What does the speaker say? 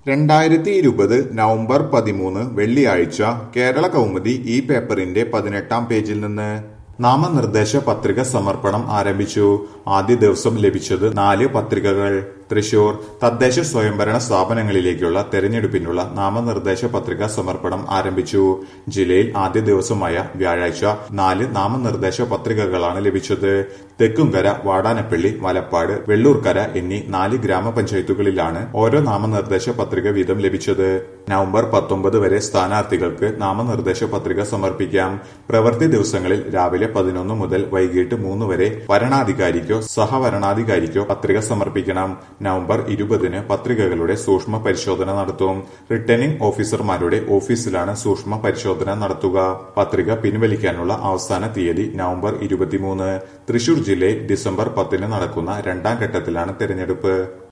രണ്ടായിരത്തി ഇരുപത് നവംബർ പതിമൂന്ന് വെള്ളിയാഴ്ച കേരള കൗമുദി ഈ പേപ്പറിന്റെ പതിനെട്ടാം പേജിൽ നിന്ന് നാമനിർദ്ദേശ പത്രിക സമർപ്പണം ആരംഭിച്ചു ആദ്യ ദിവസം ലഭിച്ചത് നാല് പത്രികകൾ തൃശൂർ തദ്ദേശ സ്വയംഭരണ സ്ഥാപനങ്ങളിലേക്കുള്ള തെരഞ്ഞെടുപ്പിനുള്ള നാമനിർദ്ദേശ പത്രിക സമർപ്പണം ആരംഭിച്ചു ജില്ലയിൽ ആദ്യ ദിവസമായ വ്യാഴാഴ്ച നാല് നാമനിർദ്ദേശ പത്രികകളാണ് ലഭിച്ചത് തെക്കുംകര വാടാനപ്പള്ളി വലപ്പാട് വെള്ളൂർക്കര എന്നീ നാല് ഗ്രാമപഞ്ചായത്തുകളിലാണ് ഓരോ നാമനിർദ്ദേശ പത്രിക വീതം ലഭിച്ചത് നവംബർ പത്തൊമ്പത് വരെ സ്ഥാനാർത്ഥികൾക്ക് നാമനിർദ്ദേശ പത്രിക സമർപ്പിക്കാം പ്രവൃത്തി ദിവസങ്ങളിൽ രാവിലെ പതിനൊന്ന് മുതൽ വൈകിട്ട് മൂന്ന് വരെ വരണാധികാരിക്കോ സഹവരണാധികാരിക്കോ പത്രിക സമർപ്പിക്കണം നവംബർ ഇരുപതിന് പത്രികകളുടെ സൂക്ഷ്മ പരിശോധന നടത്തും റിട്ടേണിംഗ് ഓഫീസർമാരുടെ ഓഫീസിലാണ് സൂക്ഷ്മ പരിശോധന നടത്തുക പത്രിക പിൻവലിക്കാനുള്ള അവസാന തീയതി നവംബർ ഇരുപത്തിമൂന്ന് തൃശൂർ ജില്ലയിൽ ഡിസംബർ പത്തിന് നടക്കുന്ന രണ്ടാം ഘട്ടത്തിലാണ് തെരഞ്ഞെടുപ്പ്